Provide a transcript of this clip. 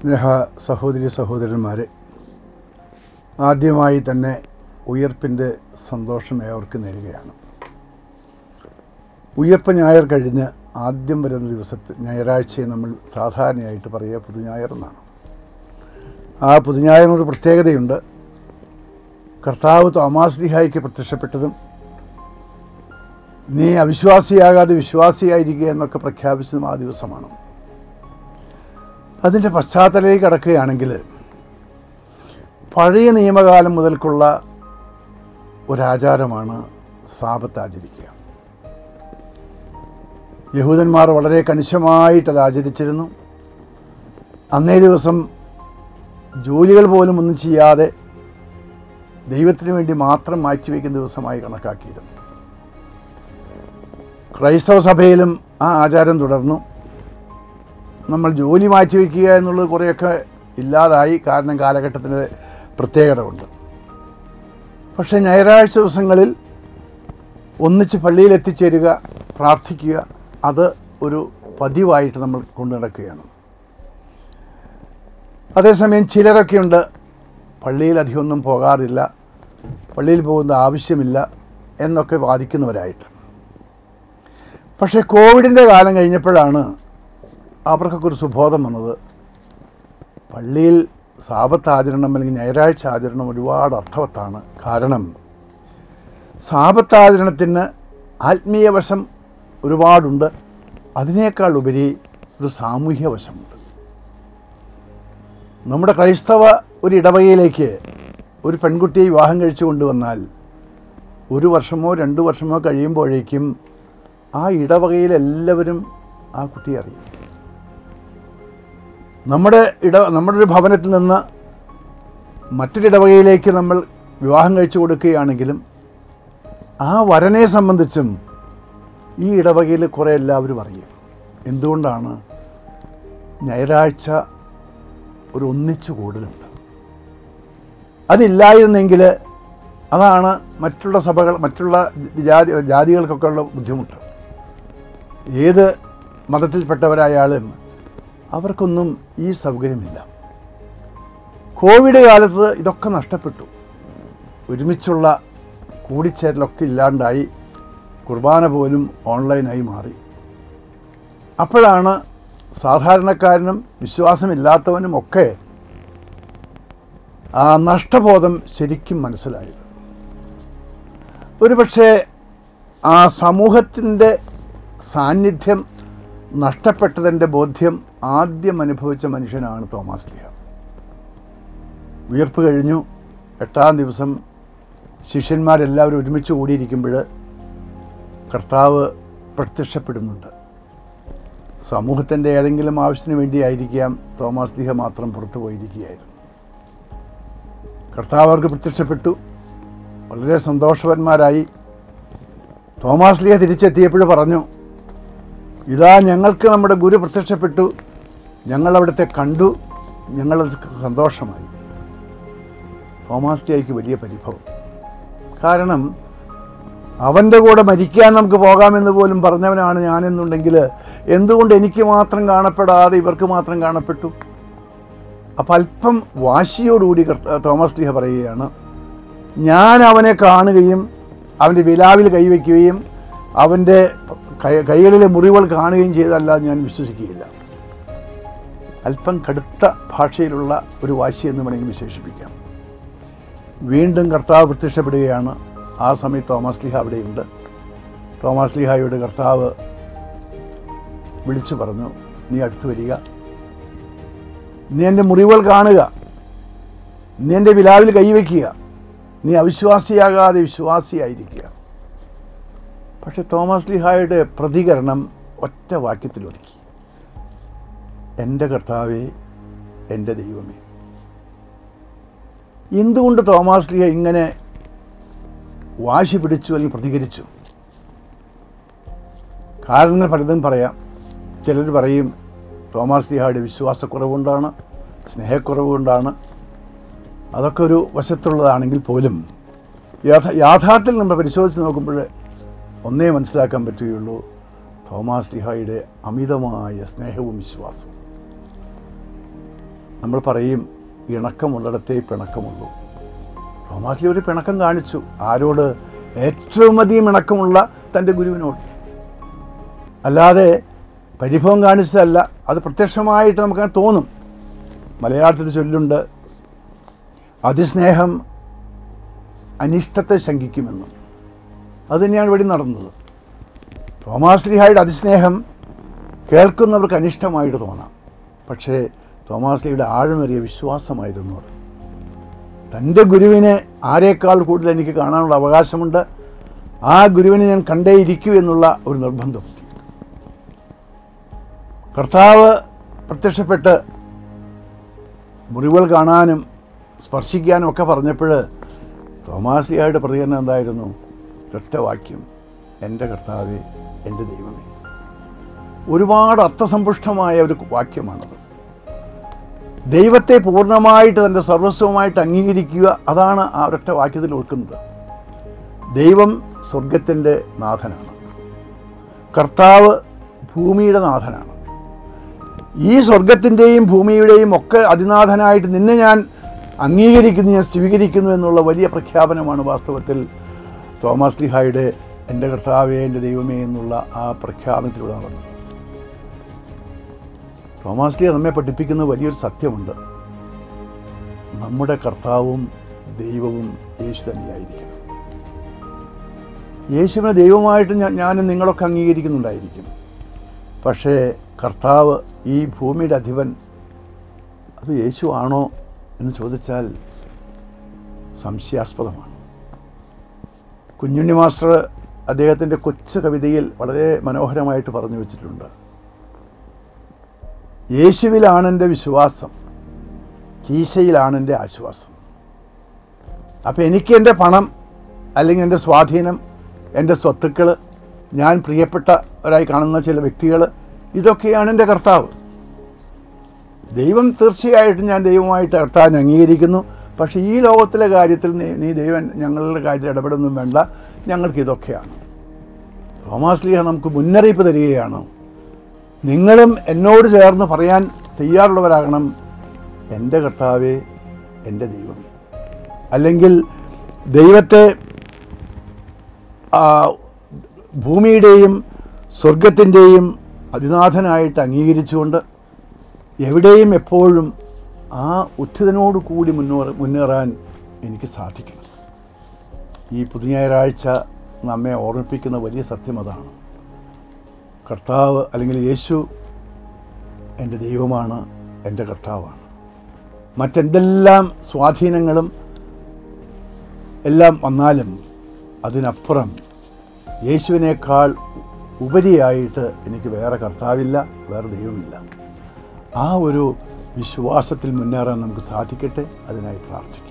സ്നേഹ സഹോദരി സഹോദരന്മാരെ ആദ്യമായി തന്നെ ഉയർപ്പിൻ്റെ സന്തോഷം ഏവർക്ക് നേരുകയാണ് ഉയർപ്പ് ഞായർ കഴിഞ്ഞ് ആദ്യം വരുന്ന ദിവസത്തെ ഞായറാഴ്ചയെ നമ്മൾ സാധാരണയായിട്ട് പറയുക പുതുഞായർ എന്നാണ് ആ പുതുഞായറിനൊരു പ്രത്യേകതയുണ്ട് കർത്താവ് തോമാസ്ലിഹായിക്ക് പ്രത്യക്ഷപ്പെട്ടതും നീ അവിശ്വാസിയാകാതെ വിശ്വാസിയായിരിക്കുക എന്നൊക്കെ പ്രഖ്യാപിച്ചതും ആ ദിവസമാണ് അതിൻ്റെ പശ്ചാത്തലത്തിലേക്ക് കടക്കുകയാണെങ്കിൽ പഴയ നിയമകാലം മുതൽക്കുള്ള ഒരാചാരമാണ് സാപത്ത് ആചരിക്കുക യഹൂദന്മാർ വളരെ കണിശമായിട്ട് അത് ആചരിച്ചിരുന്നു അന്നേ ദിവസം ജോലികൾ പോലും ഒന്നും ചെയ്യാതെ ദൈവത്തിന് വേണ്ടി മാത്രം മാറ്റിവെക്കുന്ന ദിവസമായി കണക്കാക്കിയിരുന്നു ക്രൈസ്തവ സഭയിലും ആ ആചാരം തുടർന്നു നമ്മൾ ജോലി മാറ്റിവെക്കുക എന്നുള്ളത് കുറേയൊക്കെ ഇല്ലാതായി കാരണം കാലഘട്ടത്തിൻ്റെ പ്രത്യേകത കൊണ്ട് പക്ഷേ ഞായറാഴ്ച ദിവസങ്ങളിൽ ഒന്നിച്ച് പള്ളിയിൽ എത്തിച്ചേരുക പ്രാർത്ഥിക്കുക അത് ഒരു പതിവായിട്ട് നമ്മൾ കൊണ്ടു നടക്കുകയാണ് അതേസമയം ചിലരൊക്കെയുണ്ട് പള്ളിയിൽ അധികമൊന്നും പോകാറില്ല പള്ളിയിൽ പോകുന്ന ആവശ്യമില്ല എന്നൊക്കെ വാദിക്കുന്നവരായിട്ട് പക്ഷേ കോവിഡിൻ്റെ കാലം കഴിഞ്ഞപ്പോഴാണ് അവർക്കൊക്കെ ഒരു സുബോധം വന്നത് പള്ളിയിൽ സാപത്ത് ആചരണം അല്ലെങ്കിൽ ഞായറാഴ്ച ആചരണം ഒരുപാട് അർത്ഥവത്താണ് കാരണം സാപത്ത് ആചരണത്തിന് ആത്മീയ വശം ഒരുപാടുണ്ട് അതിനേക്കാൾ ഉപരി ഒരു സാമൂഹ്യ വശമുണ്ട് നമ്മുടെ ക്രൈസ്തവ ഒരു ഇടവകയിലേക്ക് ഒരു പെൺകുട്ടിയെ വിവാഹം കഴിച്ചു കൊണ്ടുവന്നാൽ ഒരു വർഷമോ രണ്ട് വർഷമോ കഴിയുമ്പോഴേക്കും ആ ഇടവകയിലെല്ലാവരും ആ കുട്ടിയെ അറിയും നമ്മുടെ ഇട നമ്മുടെ ഒരു ഭവനത്തിൽ നിന്ന് മറ്റൊരു ഇടവകയിലേക്ക് നമ്മൾ വിവാഹം കഴിച്ചു കൊടുക്കുകയാണെങ്കിലും ആ വരനെ സംബന്ധിച്ചും ഈ ഇടവകയിൽ കുറേ എല്ലാവരും അറിയും എന്തുകൊണ്ടാണ് ഞായറാഴ്ച ഒരു ഒന്നിച്ചു കൂടലുണ്ട് അതില്ലായിരുന്നെങ്കിൽ അതാണ് മറ്റുള്ള സഭകൾ മറ്റുള്ള ജാതി ജാതികൾക്കൊക്കെ ഉള്ള ബുദ്ധിമുട്ട് ഏത് മതത്തിൽപ്പെട്ടവരായാലും അവർക്കൊന്നും ഈ സൗകര്യമില്ല കോവിഡ് കാലത്ത് ഇതൊക്കെ നഷ്ടപ്പെട്ടു ഒരുമിച്ചുള്ള കൂടിച്ചേരലൊക്കെ ഇല്ലാണ്ടായി കുർബാന പോലും ഓൺലൈനായി മാറി അപ്പോഴാണ് സാധാരണക്കാരനും വിശ്വാസമില്ലാത്തവനും ഒക്കെ ആ നഷ്ടബോധം ശരിക്കും മനസ്സിലായത് ഒരുപക്ഷെ ആ സമൂഹത്തിൻ്റെ സാന്നിധ്യം നഷ്ടപ്പെട്ടതിൻ്റെ ബോധ്യം ആദ്യം അനുഭവിച്ച മനുഷ്യനാണ് തോമസ് ലിയ ഉയർപ്പ് കഴിഞ്ഞു എട്ടാം ദിവസം ശിഷ്യന്മാരെല്ലാവരും ഒരുമിച്ച് കൂടിയിരിക്കുമ്പോൾ കർത്താവ് പ്രത്യക്ഷപ്പെടുന്നുണ്ട് സമൂഹത്തിൻ്റെ ഏതെങ്കിലും ആവശ്യത്തിന് വേണ്ടിയായിരിക്കാം തോമസ് ലിഹ മാത്രം പുറത്തു പോയിരിക്കുകയായിരുന്നു കർത്താവ് അവർക്ക് പ്രത്യക്ഷപ്പെട്ടു വളരെ സന്തോഷവന്മാരായി തോമസ് ലിഹ തിരിച്ചെത്തിയപ്പോൾ പറഞ്ഞു ഇതാ ഞങ്ങൾക്ക് നമ്മുടെ ഗുരു പ്രത്യക്ഷപ്പെട്ടു ഞങ്ങൾ അവിടുത്തെ കണ്ടു ഞങ്ങളത് സന്തോഷമായി തോമാസ് ലിയയ്ക്ക് വലിയ പരിഭവം കാരണം അവൻ്റെ കൂടെ മരിക്കാൻ നമുക്ക് പോകാമെന്ന് പോലും പറഞ്ഞവനാണ് ഞാനെന്നുണ്ടെങ്കിൽ എന്തുകൊണ്ട് എനിക്ക് മാത്രം കാണപ്പെടാതെ ഇവർക്ക് മാത്രം കാണപ്പെട്ടു അപ്പം അല്പം വാശിയോടുകൂടി തോമസ് ലിഹ പറയുകയാണ് ഞാൻ അവനെ കാണുകയും അവൻ്റെ വിലാവിൽ കൈവയ്ക്കുകയും അവൻ്റെ കൈകളിലെ മുറിവുകൾ കാണുകയും ചെയ്തല്ലാതെ ഞാൻ വിശ്വസിക്കുകയില്ല അല്പം കടുത്ത ഭാഷയിലുള്ള ഒരു വാശി എന്ന് വേണമെങ്കിൽ വിശേഷിപ്പിക്കാം വീണ്ടും കർത്താവ് പ്രത്യക്ഷപ്പെടുകയാണ് ആ സമയത്ത് തോമസ് ലിഹ അവിടെയുണ്ട് തോമസ് ലിഹായോട് കർത്താവ് വിളിച്ചു പറഞ്ഞു നീ അടുത്ത് വരിക നീ എൻ്റെ മുറിവുകൾ കാണുക നീ എൻ്റെ വിലാവിൽ കൈവയ്ക്കുക നീ അവിശ്വാസിയാകാതെ വിശ്വാസിയായിരിക്കുക പക്ഷെ തോമസ് ലിഹായുടെ പ്രതികരണം ഒറ്റ വാക്യത്തിൽ ഒതുക്കി എൻ്റെ കർത്താവേ എൻ്റെ ദൈവമേ എന്തുകൊണ്ട് തോമസ് ലിഹ ഇങ്ങനെ വാശി പിടിച്ചു അല്ലെങ്കിൽ പ്രതികരിച്ചു കാരണങ്ങൾ പലതും പറയാം ചിലർ പറയും തോമസ് ലിഹായുടെ വിശ്വാസക്കുറവുകൊണ്ടാണ് സ്നേഹക്കുറവുകൊണ്ടാണ് അതൊക്കെ ഒരു വശത്തുള്ളതാണെങ്കിൽ പോലും യാഥാ യാഥാർത്ഥ്യം നമ്മൾ പരിശോധിച്ച് നോക്കുമ്പോൾ ഒന്നേ മനസ്സിലാക്കാൻ പറ്റുകയുള്ളൂ തോമാസ് ലിഹായുടെ അമിതമായ സ്നേഹവും വിശ്വാസവും നമ്മൾ പറയും ഇണക്കമുള്ളിടത്തേ പിണക്കമുള്ളൂ തോമാസ്ലി ഒരു പിണക്കം കാണിച്ചു ആരോട് ഏറ്റവും അധികം ഇണക്കമുള്ള തൻ്റെ ഗുരുവിനോട് അല്ലാതെ പരിഭവം കാണിച്ചതല്ല അത് പ്രത്യക്ഷമായിട്ട് നമുക്ക് തോന്നും മലയാളത്തിൽ ചൊല്ലുണ്ട് അതിസ്നേഹം അനിഷ്ടത്തെ ശങ്കിക്കുമെന്നും അത് തന്നെയാണ് ഇവിടെ നടന്നത് തോമാസ് ലിഹായുടെ അതിസ്നേഹം കേൾക്കുന്നവർക്ക് അനിഷ്ടമായിട്ട് തോന്നാം പക്ഷേ തോമാസ് ലിയുടെ ആഴമേറിയ വിശ്വാസമായിരുന്നു അത് തൻ്റെ ഗുരുവിനെ ആരേക്കാൾ കൂടുതൽ എനിക്ക് കാണാനുള്ള അവകാശമുണ്ട് ആ ഗുരുവിനെ ഞാൻ കണ്ടേ ഇരിക്കൂ എന്നുള്ള ഒരു നിർബന്ധം കർത്താവ് പ്രത്യക്ഷപ്പെട്ട് മുറിവുകൾ കാണാനും സ്പർശിക്കാനും ഒക്കെ പറഞ്ഞപ്പോൾ തോമാസിയായുടെ പ്രതികരണം എന്തായിരുന്നു ഒറ്റ വാക്യം എൻ്റെ കർത്താവെ എൻ്റെ ദൈവമേ ഒരുപാട് അർത്ഥസമ്പുഷ്ടമായ ഒരു വാക്യമാണത് ദൈവത്തെ പൂർണ്ണമായിട്ട് തൻ്റെ സർവസ്വമായിട്ട് അംഗീകരിക്കുക അതാണ് ആ ഒരൊറ്റ വാക്യത്തിൽ ഓർക്കുന്നത് ദൈവം സ്വർഗത്തിൻ്റെ നാഥനാണ് കർത്താവ് ഭൂമിയുടെ നാഥനാണ് ഈ സ്വർഗത്തിൻ്റെയും ഭൂമിയുടെയും ഒക്കെ അതിനാഥനായിട്ട് നിന്നെ ഞാൻ അംഗീകരിക്കുന്നു ഞാൻ സ്വീകരിക്കുന്നു എന്നുള്ള വലിയ പ്രഖ്യാപനമാണ് വാസ്തവത്തിൽ തോമസ് ലിഹായുടെ എൻ്റെ കർത്താവേ എൻ്റെ ദൈവമേ എന്നുള്ള ആ പ്രഖ്യാപനത്തിലൂടെ നടന്നത് തോമസ് ലിഹ നമ്മെ പഠിപ്പിക്കുന്ന വലിയൊരു സത്യമുണ്ട് നമ്മുടെ കർത്താവും ദൈവവും യേശു തന്നെയായിരിക്കണം യേശുവിനെ ദൈവമായിട്ട് ഞാൻ ഞാനും നിങ്ങളൊക്കെ അംഗീകരിക്കുന്നുണ്ടായിരിക്കും പക്ഷേ കർത്താവ് ഈ ഭൂമിയുടെ അധിപൻ അത് യേശു ആണോ എന്ന് ചോദിച്ചാൽ സംശയാസ്പദമാണ് കുഞ്ഞുണ്ണി മാസ്റ്റർ അദ്ദേഹത്തിൻ്റെ കൊച്ചു കവിതയിൽ വളരെ മനോഹരമായിട്ട് പറഞ്ഞു വച്ചിട്ടുണ്ട് യേശുവിലാണ് എൻ്റെ വിശ്വാസം കീശയിലാണ് എൻ്റെ ആശ്വാസം അപ്പോൾ എനിക്ക് എൻ്റെ പണം അല്ലെങ്കിൽ എൻ്റെ സ്വാധീനം എൻ്റെ സ്വത്തുക്കൾ ഞാൻ പ്രിയപ്പെട്ടവരായി കാണുന്ന ചില വ്യക്തികൾ ഇതൊക്കെയാണ് എൻ്റെ കർത്താവ് ദൈവം തീർച്ചയായിട്ടും ഞാൻ ദൈവമായിട്ട് കർത്താവിനെ അംഗീകരിക്കുന്നു പക്ഷേ ഈ ലോകത്തിലെ കാര്യത്തിൽ നീ നീ ദൈവം ഞങ്ങളുടെ കാര്യത്തിൽ ഇടപെടുന്നും വേണ്ട ഞങ്ങൾക്ക് ഇതൊക്കെയാണ് തോമാസ് ലീഹ നമുക്ക് മുന്നറിയിപ്പ് തരികയാണ് നിങ്ങളും എന്നോട് ചേർന്ന് പറയാൻ തയ്യാറുള്ളവരാകണം എൻ്റെ കർത്താവേ എൻ്റെ ദൈവമേ അല്ലെങ്കിൽ ദൈവത്തെ ആ, ഭൂമിയുടെയും സ്വർഗത്തിൻ്റെയും അതിനാഥനായിട്ട് അംഗീകരിച്ചുകൊണ്ട് എവിടെയും എപ്പോഴും ആ ഉത്ഥിതനോട് കൂടി മുന്നോറ് മുന്നേറാൻ എനിക്ക് സാധിക്കണം ഈ പുതുഞായറാഴ്ച നമ്മെ ഓർമ്മിപ്പിക്കുന്ന വലിയ സത്യം അതാണ് കർത്താവ് അല്ലെങ്കിൽ യേശു എൻ്റെ ദൈവമാണ് എൻ്റെ കർത്താവാണ് മറ്റെന്തെല്ലാം സ്വാധീനങ്ങളും എല്ലാം വന്നാലും അതിനപ്പുറം യേശുവിനേക്കാൾ ഉപരിയായിട്ട് എനിക്ക് വേറെ കർത്താവില്ല വേറെ ദൈവമില്ല ആ ഒരു വിശ്വാസത്തിൽ മുന്നേറാൻ നമുക്ക് സാധിക്കട്ടെ അതിനായി പ്രാർത്ഥിക്കാം